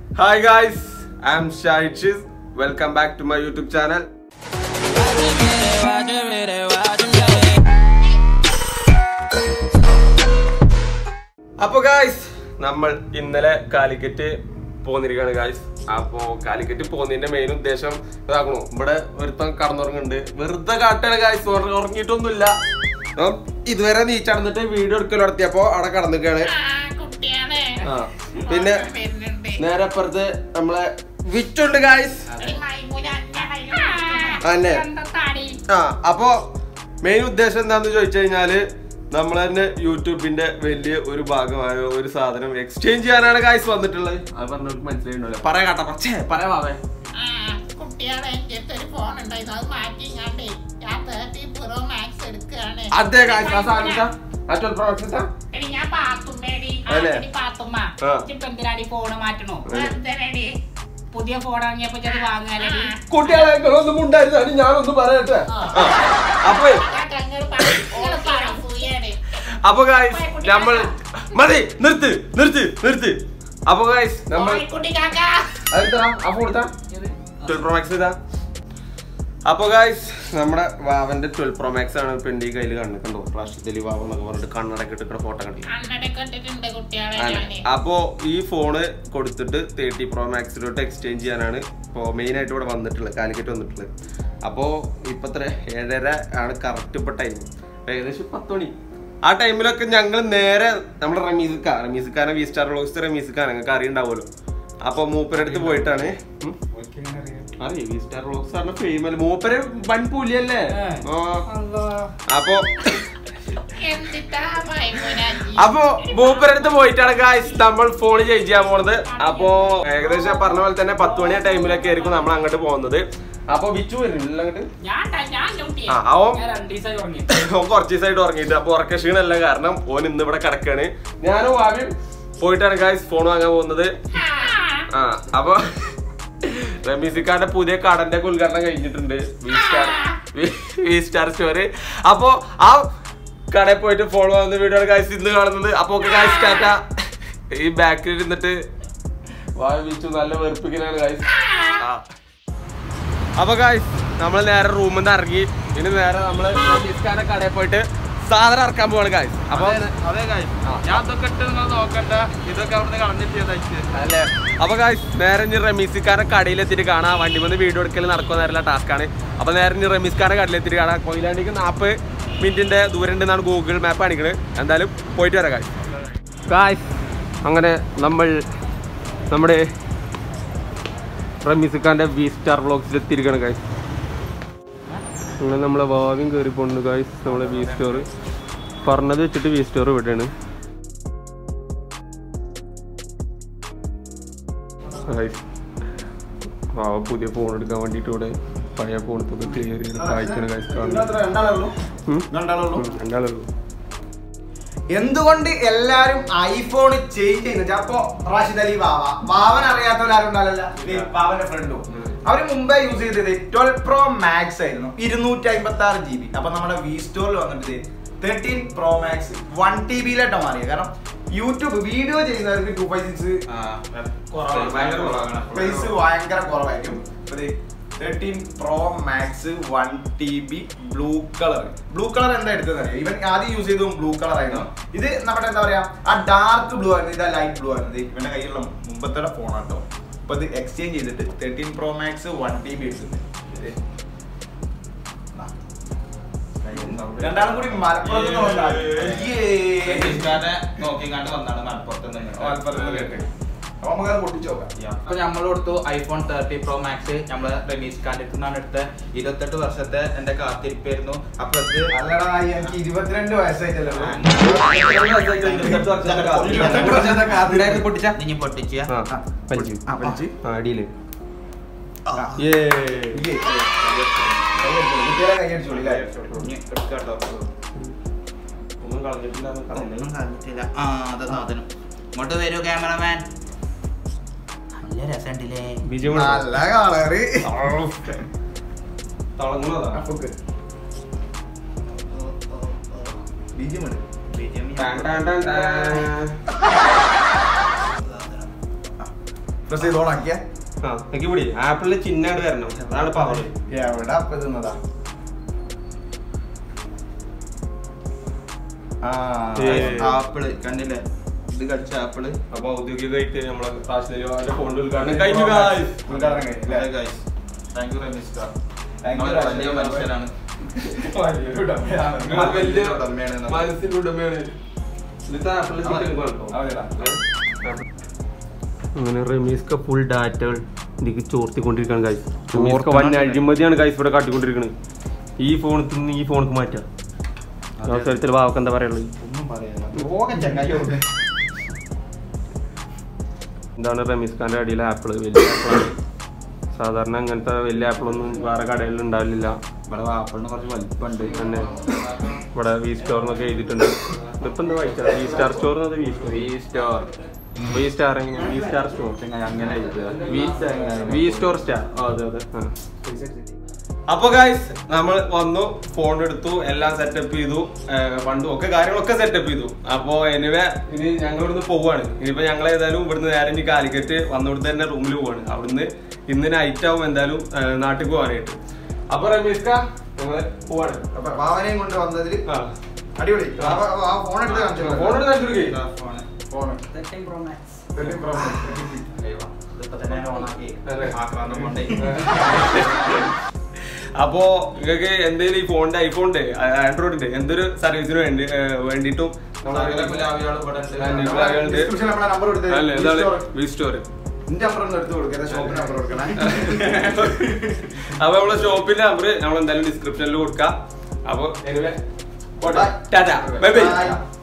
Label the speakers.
Speaker 1: Hi guys I am ഷൈഷിസ് welcome back to my YouTube channel അപ്പൊ guys നമ്മൾ ഇന്നലെ കാലിക്കറ്റ് പോന്നിരിക്കുകയാണ് ഗായ്സ് അപ്പോ കാലിക്കറ്റ് പോകുന്നതിന്റെ മെയിൻ ഉദ്ദേശം ഇതാക്കണു ഇവിടെ ഒരുത്തൻ കടന്നുറങ്ങുന്നുണ്ട് വെറുതെ കാട്ടാണ് ഗായ്സ് ഉറങ്ങിയിട്ടൊന്നുമില്ല അപ്പം ഇതുവരെ നീച്ചടന്നിട്ട് വീഡിയോ എടുക്കൽ നടത്തിയപ്പോ അവിടെ കടന്നിക്കാണ്
Speaker 2: കുട്ടിയാണ്
Speaker 1: ആ പിന്നെ നേരെ അപ്പുറത്ത് നമ്മളെ വിറ്റുണ്ട് ഗായ്സ് അന്നെ ആ അപ്പോ മെയിൻ ഉദ്ദേശം എന്താന്ന് ചോദിച്ചു കഴിഞ്ഞാല് നമ്മൾ തന്നെ യൂട്യൂബിന്റെ വലിയ ഒരു ഭാഗമായ ഒരു സാധനം എക്സ്ചേഞ്ച് ചെയ്യാനാണ് ഗായ്സ് വന്നിട്ടുള്ളത് അത് പറഞ്ഞവർക്ക് മനസ്സിലായിട്ടുണ്ടല്ലോ പറയാ കേട്ടോ പക്ഷേ പറയാ വാവേ
Speaker 2: കുട്ടിയാണ് എന്റെ അടുത്ത് ഒരു ഫോൺ ഉണ്ടായിരുന്നു അത് മാറ്റി ഇങ്ങാണ്ടേ ഞാൻ തേർട്ടി പ്രോ മാക്സ് എടുക്കുകയാണ്
Speaker 1: അതെ ഗായ്സ് ആ സാധനം ഇതാ. ആ 12 Pro Max ഇതാ.
Speaker 2: എടി ഞാൻ പാത്തുമ്മേടി
Speaker 1: അല്ലേ?
Speaker 2: എടി പാത്തുമ്മ
Speaker 1: ആ.
Speaker 2: ഇപ്പൊ എന്തിനാടി ഫോൺ മാറ്റണോ
Speaker 1: അതെ.
Speaker 2: എന്തിനടി പുതിയ ഫോൺ ഇറങ്ങിയപ്പോ ചെത് വാങ്ങാനടി
Speaker 1: കുട്ടികളെ ഒന്നും ഉണ്ടായിരുന്നു ഞാനൊന്നും പറയട്ടെ ആ. അപ്പൊ അപ്പൊ ഗായ്സ് നമ്മൾ മതി നിർത്ത് നിർത്ത് നിർത്ത് അപ്പൊ ഗായ്സ് നമ്മൾ
Speaker 2: കുട്ടി കാക്ക
Speaker 1: അതെന്താ ആ ഫോൺ എടുത്താ ട്വൽവ് പ്രോ മാക്സ് ഇതാ അപ്പൊ ഗായ്സ് നമ്മുടെ വാവന്റെ ട്വൽവ് പ്രോ മാക്സ് ആണ് ഇപ്പൊ എന്റെ കയ്യിൽ കണ്ടിട്ടുണ്ടോ പ്രാവശ്യത്തിൽ വാവ എന്നൊക്കെ പറഞ്ഞിട്ട് കണ്ണടക്കെ ഇട്ടിട്ട് ഫോട്ടോ കണ്ടില്ല
Speaker 2: കണ്ണടയൊക്കെ ഇട്ടിട്ടുണ്ട് കുട്ടികളെ
Speaker 1: ആണ്.
Speaker 2: ഞാന്
Speaker 1: അപ്പോ ഈ ഫോണ് കൊടുത്തിട്ട് തേർട്ടി പ്രോ മാക്സിലോട്ട് എക്സ്ചേഞ്ച് ചെയ്യാനാണ് ഇപ്പോൾ മെയിൻ ആയിട്ട് ഇവിടെ വന്നിട്ടുള്ളത് കാലിക്കറ്റ് വന്നിട്ടുള്ളത് അപ്പോ ഇപ്പൊ എത്ര ഏഴര ആണ് കറക്റ്റ് ഇപ്പൊ ടൈം ഏകദേശം പത്ത് മണി ആ ടൈമിലൊക്കെ ഞങ്ങൾ നേരെ നമ്മുടെ റമീസിക്ക റമീസിക്കാനെ വി സ്റ്റാർ വ്ളോഗ്സ് റമീസിക്ക നിങ്ങൾക്ക് അറിയുണ്ടാവുമല്ലോ അപ്പൊ മൂപ്പരടുത്ത് പോയിട്ടാണ് ഉം. അറിയോ വി സ്റ്റാർ വ്ളോഗ്സ് പറഞ്ഞ ഫെയിമൽ മൂപ്പര് വൻ പുലിയല്ലേ ആ. അപ്പൊ
Speaker 2: എന്തിട്ടാ മൈമൂനാജി?
Speaker 1: അപ്പൊ മൂപ്പരടുത്ത് പോയിട്ടാണ് ഗായ്സ് നമ്മൾ ഫോൺ ചേഞ്ച് ചെയ്യാൻ പോണത് അപ്പോ ഏകദേശം പറഞ്ഞ പോലെ തന്നെ പത്ത് മണി ടൈമിലൊക്കെ ആയിരിക്കും നമ്മൾ അങ്ങോട്ട് പോകുന്നത് അപ്പൊ വിച്ചു വരുന്നില്ല അങ്ങോട്ട്
Speaker 2: ഞാൻ ടാ- ഞാൻ ഡ്യൂട്ടി
Speaker 1: ആ അവൻ
Speaker 3: ഞാൻ രണ്ടു ദിവസമായി ഉറങ്ങി
Speaker 1: ഓൻ കുറച്ച് ദിവസമായിട്ട് ഉറങ്ങിയിട്ട് അപ്പൊ ഉറക്ക ക്ഷീണല്ല കാരണം ഓൻ ഇന്ന് ഇവിടെ കിടക്കാണ് ഞാനും ആദ്യം പോയിട്ടാണ് ഗായ്സ് ഫോൺ വാങ്ങാൻ പോകുന്നത് ആ അപ്പൊ റമീസിക്കാരുടെ പുതിയ കടന്റെ ഒക്കെ ഉദ്ഘാടനം കഴിഞ്ഞിട്ടുണ്ട് V Star V Star store അപ്പൊ ആ കടയിൽ പോയിട്ട് ഫോൺ വാങ്ങുന്ന വീഡിയോ ഗായ്സ് ഇന്ന് കാണുന്നത് അപ്പൊ ഗായ്സ് ടാറ്റ ഈ ബാക്കിൽ ഇരുന്നിട്ട് വായിച്ചു നല്ല വെറുപ്പിക്കലാണ് ഗായ്സ് അപ്പൊ ഗായ്സ് നമ്മൾ നേരെ റൂമിൽ നിന്ന് ഇറങ്ങി ഇനി നേരെ നമ്മള് റമീസ്ഖാന്റെ കടയിൽ പോയിട്ട് സാധനം ഇറക്കാൻ പോവാണ് ഗായ്സ് അപ്പൊ
Speaker 3: അതെ കാര്യം ഞാൻ ഇതൊക്കെ ഇട്ട് നിങ്ങൾ നോക്കണ്ട ഇതൊക്കെ അവിടുന്ന് കളഞ്ഞിട്ട്
Speaker 1: അല്ലേ അപ്പൊ ഗായ്സ് നേരെ ഇനി റമീസിക്കാരെ കടയിലെത്തിയിട്ട് കാണാം വണ്ടി വന്ന് വീഡിയോ എടുക്കൽ നടക്കുന്ന നേരമുള്ള ടാസ്ക് ആണ് അപ്പൊ നേരെ ഇനി റമീസ്ക്കാരെ കടയിലെത്തിയിട്ട് കാണാം കൊയിലാണ്ടിക്ക് നാൽപ്പത് മിനിറ്റിന്റെ ദൂരം ഉണ്ടെന്നാണ് ഗൂഗിൾ മാപ്പ് കാണിക്കുന്നത് എന്തായാലും പോയിട്ട് വരാം ഗായ്സ് ഗായ്സ് അങ്ങനെ നമ്മൾ നമ്മുടെ റമീസിക്കാന്റെ വി സ്റ്റാർ വ്ളോഗ്സിൽ എത്തിയിരിക്കണം ഗായ്സ് അങ്ങനെ നമ്മളെ ഭാവിയും കയറി പോകുന്നുണ്ട് ഗായ്സ് നമ്മളെ വി സ്റ്റോർ പറഞ്ഞത് വെച്ചിട്ട് വി സ്റ്റോർ ഇവിടെയാണ് ഗായ്സ് ആ പുതിയ ഫോൺ എടുക്കാൻ വേണ്ടിയിട്ട് ഇവിടെ പഴയ ഫോണത്തൊക്കെ ക്ലിയർ ചെയ്ത് കായ്ക്കണ ഗായ്സ് കാണുന്നു ഉം. ഉം, രണ്ടാളേ ഉള്ളൂ
Speaker 4: എന്തുകൊണ്ട് എല്ലാരും ഐഫോൺ ചേഞ്ച് ചെയ്യുന്നത് അപ്പൊ റാഷിദ് അലി വാവ വാവൻ അറിയാത്തവരാരും ഉണ്ടാവില്ല വാവന്റെ ഫ്രണ്ടും അവര് മുമ്പേ യൂസ് ചെയ്തത് ട്വൽവ് പ്രോ മാക്സ് ആയിരുന്നു ഇരുന്നൂറ്റി അമ്പത്തി ആറ് ജി ബി അപ്പൊ നമ്മുടെ വി സ്റ്റോറിൽ വന്നിട്ട് thirteen pro max one T ബിയിലോട്ട് മാറിയത് കാരണം യൂട്യൂബ് വീഡിയോ ചെയ്യുന്നവർക്ക് ടു ഫൈവ് സിക്സ് സ്പേസ് ഭയങ്കര കുറവായിരിക്കും thirteen pro max one T B blue colour blue colour എന്താ എടുത്തത് അറിയാം ഇവൻ ആദ്യം യൂസ് ചെയ്തതും ബ്ലൂ കളർ ആയിരുന്നു ഇത് നമ്മുടെ എന്താ പറയാ ആ ഡാർക്ക് ബ്ലൂ ആയിരുന്നു ഇതാ ലൈറ്റ് ബ്ലൂ ആയിരുന്നു ഇത് ഇവന്റെ കയ്യിലുള്ള മുമ്പത്തെ ഫോൺ ആട്ടോ അപ്പൊ ഇത് എക്സ്ചേഞ്ച് ചെയ്തിട്ട് thirteen pro max one T B എടുത്തിട്ടുണ്ട് ഇത് ദാ. രണ്ടാളും കൂടി മലപ്പുറത്ത് നിന്ന് വന്നതാണ്. അയ്യേ.
Speaker 3: നോക്കി കണ്ട് വന്നാണ് മലപ്പുറത്ത്
Speaker 4: മലപ്പുറത്ത് നിന്ന് കേട്ട്. അപ്പൊ നമുക്കത് പൊട്ടിച്ച് നോക്കാം
Speaker 3: അപ്പൊ നമ്മൾ കൊടുത്തു ഐഫോൺ തേർട്ടി പ്രോ മാക്സ് നമ്മള് റമീസ് ഖാന്റെ അടുത്ത് നിന്നാണ് എടുത്ത ഇരുപത്തെട്ട് വർഷത്തെ എന്റെ കാത്തിരിപ്പായിരുന്നു അപ്പൊ ഇത്
Speaker 4: അല്ലടാ എനിക്ക് ഇരുപത്തിരണ്ട് വയസ്സായിട്ടല്ലോ
Speaker 3: പൊട്ടിച്ച ഇനി പൊട്ടിച്ച
Speaker 1: ആ പഞ്ച്
Speaker 4: ആ, പഞ്ച്.
Speaker 1: ആ അടിയില്
Speaker 4: കുട്ടികളെ കൈയടിച്ചോളി
Speaker 3: ഇനി എടുക്കാട്ടോ
Speaker 1: ഒന്നും കളഞ്ഞിട്ടില്ല
Speaker 3: ഒന്നും കളഞ്ഞിട്ടില്ല ആ അത് സാധനം ഇങ്ങോട്ട് വരൂ ക്യാമറമാൻ നല്ല രസമുണ്ടല്ലേ
Speaker 1: ബിജു
Speaker 4: നല്ല കളറ്
Speaker 1: തളങ്ങുന്നതാ
Speaker 4: അപ്പൊക്ക് ബീജിയമാണ്
Speaker 1: ടാൻ ടാൻ ടാൻ ടാൻ.
Speaker 4: പ്രസ് ചെയ്ത് ഓണാക്കിയ
Speaker 1: ആ എനിക്ക് പിടി ആപ്പിളിലെ ചിഹ്നാണ് വരണം അതാണ് പവർ
Speaker 4: എവിടെ അപ്പൊ തിന്നതാ ആ
Speaker 1: ഏ.
Speaker 3: ആപ്പിള് കണ്ടില്ലേ ഇത് കടിച്ച ആപ്പിള്
Speaker 1: അപ്പൊ ഔദ്യോഗികമായിട്ട് നമ്മളെ റാഷണലിന്റെ ഫോണിൽ ഉദ്ഘാടനം കഴിഞ്ഞു guys.
Speaker 4: ഉദ്ഘാടനം കഴിഞ്ഞില്ലേ?
Speaker 3: താങ്ക് യു റമീസ് കാ
Speaker 4: Thank you,
Speaker 3: നമ്മൾ
Speaker 4: രാജേഷ്.
Speaker 3: വലിയ മനുഷ്യരാണ്
Speaker 4: വലിയൊരു ഡബ്ബയാണ്.
Speaker 1: നിങ്ങൾ വലിയ
Speaker 3: ഉടമയാണ് നമ്മൾ.
Speaker 1: മനസ്സിന്റെ ഉടമയാണ് ഇതിത്തെ ആപ്പിളിലെ ചിഹ്നം എനിക്ക് വേണം കേട്ടോ.
Speaker 4: അവനെടാ.
Speaker 1: അങ്ങനെ റമീസ്ക ഫുൾ ഡാറ്റകൾ ഇതിക്ക് ചോർത്തിക്കൊണ്ടിരിക്കുകയാണ് ഗൈസ് റമീസ്ക വൻ അഴിമതിയാണ് ഗൈസ് ഇവിടെ കാട്ടിക്കൊണ്ടിരിക്കുന്നത് ഈ ഫോണിൽ നിന്ന് ഈ ഫോണിക്ക് മാറ്റാം അവസരത്തിൽ വാവക്ക് എന്താ പറയുള്ളത്
Speaker 3: ഒന്നും പറയാനില്ല ലോകം ചങ്ങായി
Speaker 1: എന്താണ് റമീസ് ഖാന്റെ അടിയിലെ ആപ്പിള് വലിയ ആപ്പിളാണ് സാധാരണ അങ്ങനത്തെ വലിയ ആപ്പിളൊന്നും വേറെ കടകളിൽ ഉണ്ടാവില്ല
Speaker 3: ഇവിടെ ആപ്പിളിന് കുറച്ച് വലിപ്പമുണ്ട്
Speaker 1: തന്നെ ഇവിടെ വി സ്റ്റോർ എന്നൊക്കെ എഴുതിയിട്ടുണ്ട് ഇതിപ്പോ എന്താ വായിച്ചാ വി സ്റ്റാർ സ്റ്റോർ എന്നത് V store
Speaker 3: V store
Speaker 1: V star എങ്ങനെ വി സ്റ്റാർ സ്റ്റോർ
Speaker 3: ചങ്ങായി അങ്ങനെ എഴുതുക
Speaker 1: വി വി സ്റ്റോർ സ്റ്റാർ അതെ അതെ അപ്പൊ ഗായ്സ് നമ്മൾ വന്നു ഫോൺ എടുത്തു എല്ലാം സെറ്റപ്പ് ചെയ്തു പണ്ടും ഒക്കെ കാര്യങ്ങളൊക്കെ സെറ്റപ്പ് ചെയ്തു അപ്പോ എനിവേ ഇനി ഞങ്ങൾ ഇവിടുന്ന് പോവാണ് ഇനിയിപ്പോ ഞങ്ങൾ ഏതായാലും ഇവിടുന്ന് നേരെ ഇനി കാലിക്കറ്റ് വന്നിടത്ത് തന്നെ റൂമിൽ പോവാണ് അവിടുന്ന് ഇന്ന് നൈറ്റ് ആവും എന്തായാലും ഏ, നാട്ടിൽ പോവാനായിട്ട് അപ്പൊ റമീസ്ക ഞങ്ങള് പോവാണ്
Speaker 4: അപ്പൊ ഭാവനയും കൊണ്ട് വന്നതിൽ
Speaker 1: ആ
Speaker 4: അടിപൊളി ആ ഫോൺ എടുത്ത് കാണിച്ചു
Speaker 1: ഫോൺ എടുത്ത് കാണിച്ചു
Speaker 3: ഫോണ്
Speaker 4: ഫോൺ
Speaker 3: ഇതിപ്പോ തന്നെ ഓണാക്കി
Speaker 1: അതെ.
Speaker 3: ആക്രാന്തം കൊണ്ടേ
Speaker 1: അപ്പോ നിങ്ങൾക്ക് എന്തെങ്കിലും ഈ ഫോണിന്റെ ഐഫോണിന്റെ ആൻഡ്രോയിഡിന്റെ എന്തൊരു സർവീസിന് വേണ്ടി ഏ, വേണ്ടിയിട്ടും
Speaker 3: സകല ആളുകൾ ഇവിടെ ഉണ്ട്.
Speaker 4: ഡിസ്ക്രിപ്ഷൻ നമ്മളെ നമ്പർ കൊടുത്തേ
Speaker 1: അല്ലേ എന്താണ് വി സ്റ്റോർ
Speaker 4: നിന്റെ നമ്പർ ഒന്ന് എടുത്ത് കൊടുക്കുക ഷോപ്പിന്റെ നമ്പർ കൊടുക്കണേ
Speaker 1: അപ്പൊ നമ്മളെ ഷോപ്പിന്റെ നമ്പർ നമ്മൾ എന്തായാലും ഡിസ്ക്രിപ്ഷനിൽ കൊടുക്കാം അപ്പൊ എനിവേ
Speaker 4: Bye.
Speaker 1: ടാറ്റ ബൈ ബൈ
Speaker 4: Bye.